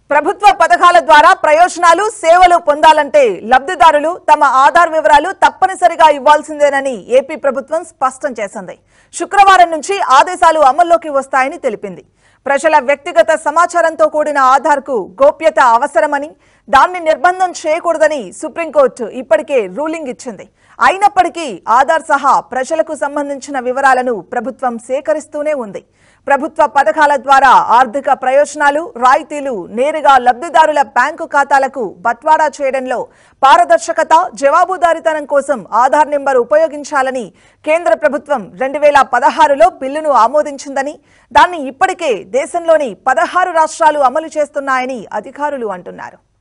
ప్రభుత్వ పథకాల ద్వారా ప్రయోజనాలు సేవలు పొందాలంటే లబ్ధిదారులు తమ ఆధార్ వివరాలు తప్పనిసరిగా ఇవ్వాల్సిందేనని ఏపీ ప్రభుత్వం స్పష్టం చేసింది శుక్రవారం నుంచి ఆదేశాలు అమల్లోకి వస్తాయని తెలిపింది ప్రజల వ్యక్తిగత సమాచారంతో కూడిన ఆధార్కు గోప్యత అవసరమని దాన్ని నిర్బంధం చేయకూడదని సుప్రీంకోర్టు ఇప్పటికే రూలింగ్ ఇచ్చింది అయినప్పటికీ ఆధార్ సహా ప్రజలకు సంబంధించిన వివరాలను ప్రభుత్వం సేకరిస్తూనే ఉంది ప్రభుత్వ పథకాల ద్వారా ఆర్థిక ప్రయోజనాలు రాయితీలు నేరుగా లబ్ధిదారుల బ్యాంకు ఖాతాలకు బట్వాడా చేయడంలో పారదర్శకత జవాబుదారీతనం కోసం ఆధార్ నెంబర్ ఉపయోగించాలని కేంద్ర ప్రభుత్వం రెండు వేల పదహారులో బిల్లును ఆమోదించిందని దాన్ని ఇప్పటికే దేశంలోని పదహారు రాష్ట్రాలు అమలు చేస్తున్నాయని అధికారులు అంటున్నారు